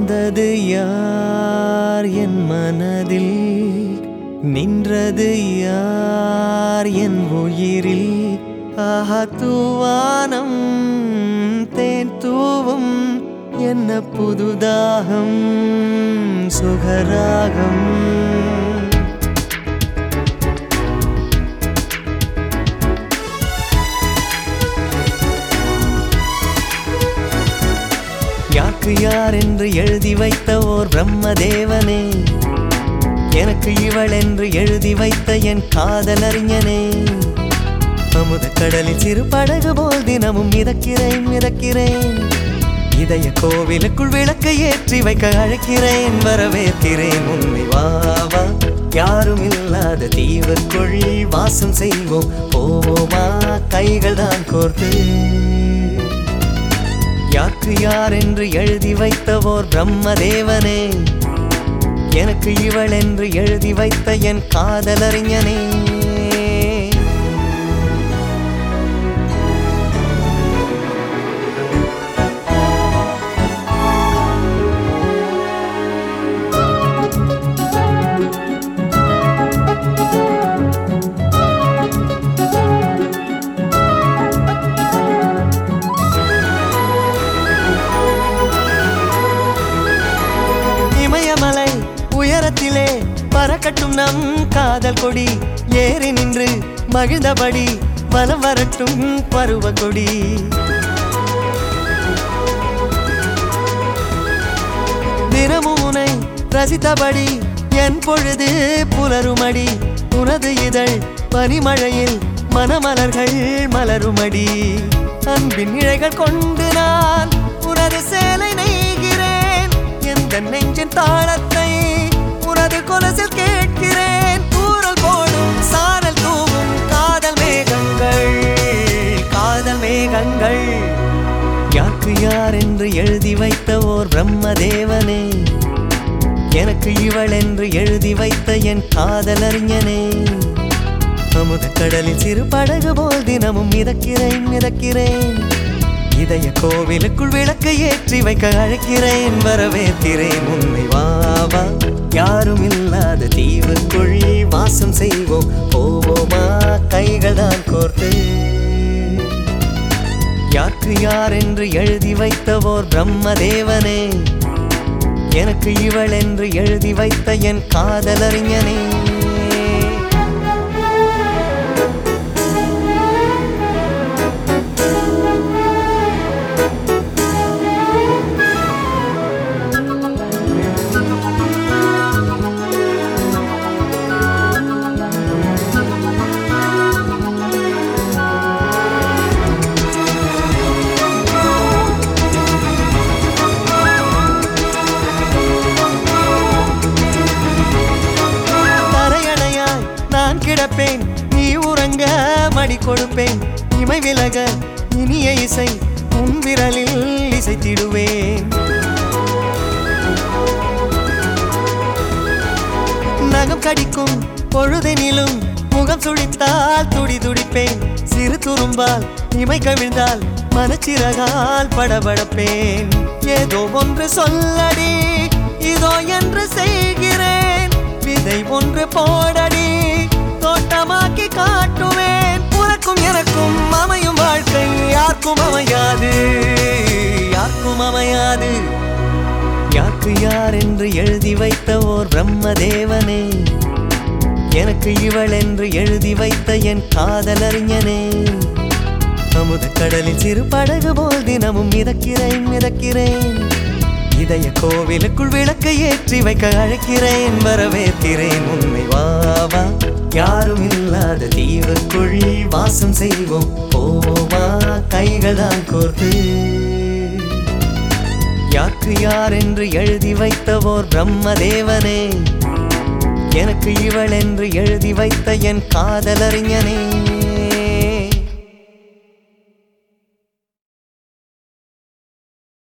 வந்தது யார் என் மனதில் நின்றது யார் என் உயிரில் ஆஹா தூவானம் தேன் தூவும் என்ன புதுதாகம் சுகராகம் யாக்கு யார் என்று எழுதி வைத்த ஓர் பிரம்மதேவனே எனக்கு இவள் என்று எழுதி வைத்த என் காதலறிஞனே அமுத கடலில் சிறு படகு போல் தினமும் மிதக்கிறேன் மிதக்கிறேன் இதய கோவிலுக்குள் விளக்கை ஏற்றி வைக்க அழைக்கிறேன் வரவேற்கிறேன் உண்மை வாவா யாரும் இல்லாத தீவுக்குள் வாசம் செய்வோம் போவோமா கைகள் தான் கோர்த்து யாக்கு யார் என்று எழுதி வைத்தவோர் பிரம்மதேவனே எனக்கு இவள் என்று எழுதி வைத்த என் காதலறிஞனே இமயமலை உயரத்திலே பறக்கட்டும் நம் காதல் கொடி ஏறி நின்று மகிழ்ந்தபடி வலம் வரட்டும் பருவ கொடி தினமும் உனை ரசித்தபடி என் பொழுது புலருமடி உனது இதழ் பனிமழையில் மணமலர்கள் மலருமடி அன்பின் இழைகள் கொண்டு நான் உனது சேலை நெய்கிறேன் எந்த நெஞ்சின் தாளத்தை உனது கொலசில் கேட்கிறேன் கூறல் போடும் சாரல் தூவும் காதல் மேகங்கள் காதல் மேகங்கள் யாக்கு யார் என்று எழுதி வைத்த ஓர் பிரம்மதேவனே எனக்கு இவள் என்று எழுதி வைத்த என் காதலறிஞனே அமுத கடலில் சிறு படகு போல் தினமும் மிதக்கிறேன் மிதக்கிறேன் இதய கோவிலுக்குள் விளக்கை ஏற்றி வைக்க அழைக்கிறேன் வரவேற்கிறேன் உண்மை வாவா யாரும் இல்லாத தீவுக்குள் வாசம் செய்வோம் போவோமா கைகள் தான் கோர்த்து யாக்கு யார் என்று எழுதி வைத்தவோர் பிரம்மதேவனே எனக்கு இவள் என்று எழுதி வைத்த என் காதலறிஞனே தரையணையாய் நான் கிடப்பேன் நீ உறங்க மடி கொடுப்பேன் இமை விலக இனிய இசை உன் விரலில் இசைத்திடுவேன் நகம் கடிக்கும் பொழுதெனிலும் முகம் சுழித்தால் துடி துடிப்பேன் சிறு துரும்பால் இமை கவிழ்ந்தால் மனச்சிறகால் படபடப்பேன் ஏதோ ஒன்று சொல்லடி இதோ என்று செய்கிறேன் விதை ஒன்று போடடி தோட்டமாக்கி காட்டுவேன் உனக்கும் எனக்கும் அமையும் வாழ்க்கை யாருக்கும் அமையாது யாருக்கும் அமையாது யாக்கு யார் என்று எழுதி வைத்த ஓர் பிரம்மதேவனே எனக்கு இவள் என்று எழுதி வைத்த என் காதலறிஞனே அமுத கடலில் சிறு படகு போல் தினமும் மிதக்கிறேன் மிதக்கிறேன் இதய கோவிலுக்குள் விளக்கை ஏற்றி வைக்க அழைக்கிறேன் வரவேற்கிறேன் உண்மை வாவா யாரும் இல்லாத தீவுக்குள் வாசம் செய்வோம் போவோமா கைகள் தான் கோர்த்து யாக்கு யார் என்று எழுதி வைத்தவோர் பிரம்மதேவனே எனக்கு இவள் என்று எழுதி வைத்த என் காதலறிஞனே